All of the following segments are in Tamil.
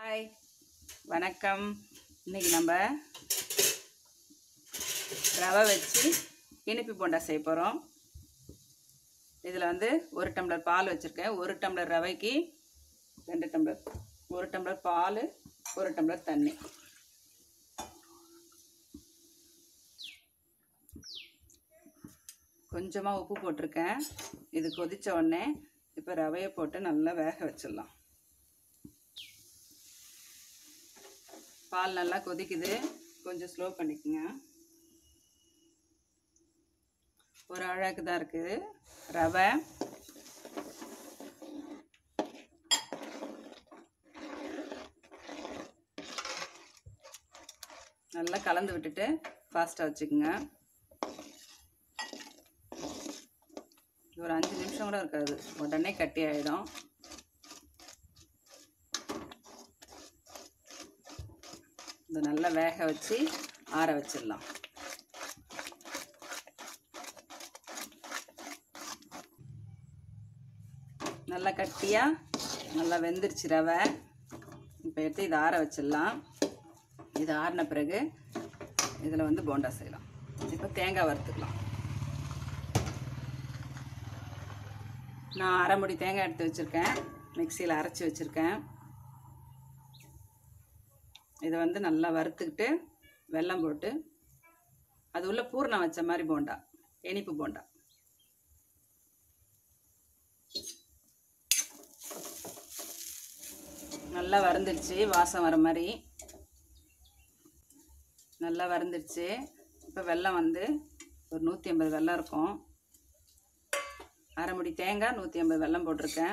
ஹாய் வணக்கம் இன்னைக்கு நம்ம ரவை வச்சு இனிப்பு போண்டா செய்ய போகிறோம் இதில் வந்து ஒரு டம்ளர் பால் வச்சுருக்கேன் ஒரு டம்ளர் ரவைக்கு ரெண்டு டம்ளர் ஒரு டம்ளர் பால் ஒரு டம்ளர் தண்ணி கொஞ்சமாக உப்பு போட்டிருக்கேன் இது கொதிச்ச உடனே இப்போ ரவையை போட்டு நல்லா வேக வச்சிடலாம் பால் நல்லா கொதிக்குது கொஞ்சம் ஸ்லோ பண்ணிக்கோங்க ஒரு அழகு தான் இருக்குது ரவை நல்லா கலந்து விட்டுட்டு ஃபாஸ்ட்டாக வச்சுக்கோங்க ஒரு அஞ்சு நிமிஷம் கூட இருக்காது உடனே கட்டி ஆகிடும் இதை நல்லா வேக வச்சு ஆற வச்சிடலாம் நல்லா கட்டியாக நல்லா வெந்துருச்சு ரவை இப்போ எடுத்து இதை ஆற வச்சிடலாம் இது ஆறின பிறகு இதில் வந்து போண்டா செய்யலாம் இப்போ தேங்காய் வறுத்துக்கலாம் நான் அரை முடி தேங்காய் எடுத்து வச்சுருக்கேன் மிக்சியில் அரைச்சி வச்சுருக்கேன் இதை வந்து நல்லா வறுத்துக்கிட்டு வெல்லம் போட்டு அது உள்ள பூர்ணம் வச்ச மாதிரி போண்டா இனிப்பு போண்டா நல்லா வறுந்துருச்சு வாசம் வர மாதிரி நல்லா வறுந்துருச்சு இப்போ வெல்லம் வந்து ஒரு நூற்றி ஐம்பது வெல்லம் இருக்கும் அரை முடி தேங்காய் நூற்றி ஐம்பது வெல்லம் போட்டிருக்கேன்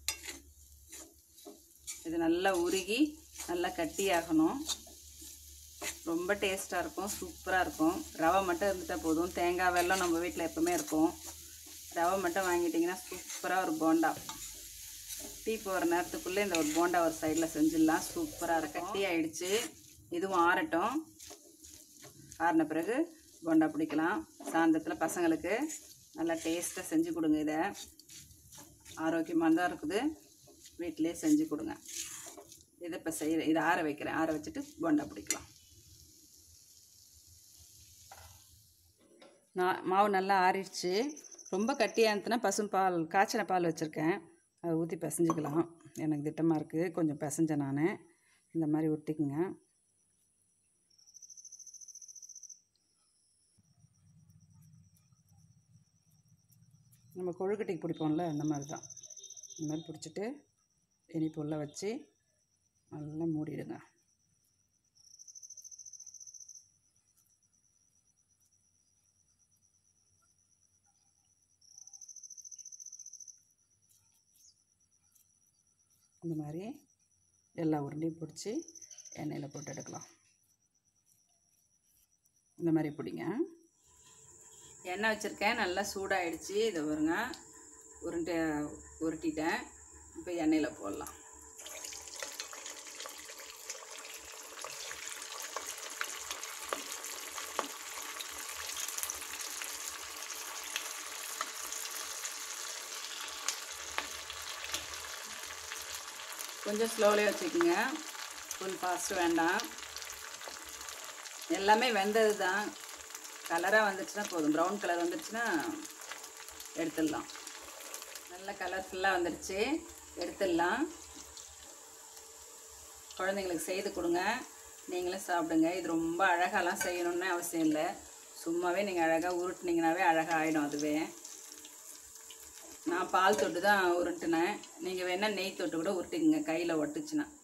இது நல்லா உருகி நல்லா கட்டியாகணும் ரொம்ப டேஸ்ட்டாக இருக்கும் சூப்பராக இருக்கும் ரவை மட்டும் இருந்துட்டால் போதும் தேங்காய் வெல்லம் நம்ம வீட்டில் எப்பவுமே இருக்கும் ரவை மட்டும் வாங்கிட்டிங்கன்னா சூப்பராக ஒரு போண்டா டீ போகிற நேரத்துக்குள்ளே இந்த ஒரு போண்டா ஒரு சைடில் செஞ்சிடலாம் சூப்பராக இருக்கும் கட்டி ஆயிடுச்சு இதுவும் ஆறட்டும் ஆறின பிறகு போண்டா பிடிக்கலாம் சாயந்தரத்தில் பசங்களுக்கு நல்லா டேஸ்ட்டாக செஞ்சு கொடுங்க இதை ஆரோக்கியமாக தான் இருக்குது வீட்டிலே செஞ்சு கொடுங்க இதை இப்போ செய்ய இதை ஆற வைக்கிறேன் ஆற வச்சுட்டு போண்டா பிடிக்கலாம் நான் மாவு நல்லா ஆறிடுச்சு ரொம்ப கட்டியாக இருந்துச்சுன்னா பசும் பால் காய்ச்சின பால் வச்சுருக்கேன் அதை ஊற்றி பிசைஞ்சிக்கலாம் எனக்கு திட்டமாக இருக்குது கொஞ்சம் பிசைஞ்சேன் நான் இந்த மாதிரி ஒட்டிக்குங்க நம்ம கொழுக்கட்டைக்கு பிடிப்போம்ல அந்த மாதிரி தான் இந்த மாதிரி பிடிச்சிட்டு இனிப்பு உள்ள வச்சு நல்லா மூடிடுங்க இந்த மாதிரி எல்லா உருண்டையும் பிடிச்சி எண்ணெயில் போட்டு எடுக்கலாம் இந்த மாதிரி பிடிங்க எண்ணெய் வச்சுருக்கேன் நல்லா சூடாகிடுச்சு இதை பாருங்க உருண்டை உருட்டிட்டேன் இப்போ எண்ணெயில் போடலாம் கொஞ்சம் ஸ்லோலே வச்சுக்கோங்க ஃபுல் ஃபாஸ்ட்டு வேண்டாம் எல்லாமே வெந்தது தான் கலராக வந்துச்சுன்னா போதும் ப்ரௌன் கலர் வந்துருச்சுன்னா எடுத்துடலாம் நல்ல கலர்ஃபுல்லாக வந்துடுச்சு எடுத்துடலாம் குழந்தைங்களுக்கு செய்து கொடுங்க நீங்களும் சாப்பிடுங்க இது ரொம்ப அழகாலாம் செய்யணும்னு அவசியம் இல்லை சும்மாவே நீங்கள் அழகாக உருட்டுனீங்கனாவே அழகாக ஆகிடும் அதுவே நான் பால் தொட்டு தான் உருட்டுனேன் நீங்கள் வேணால் நெய் தொட்டு கூட உருட்டிக்கங்க கையில் ஒட்டுச்சுன்னா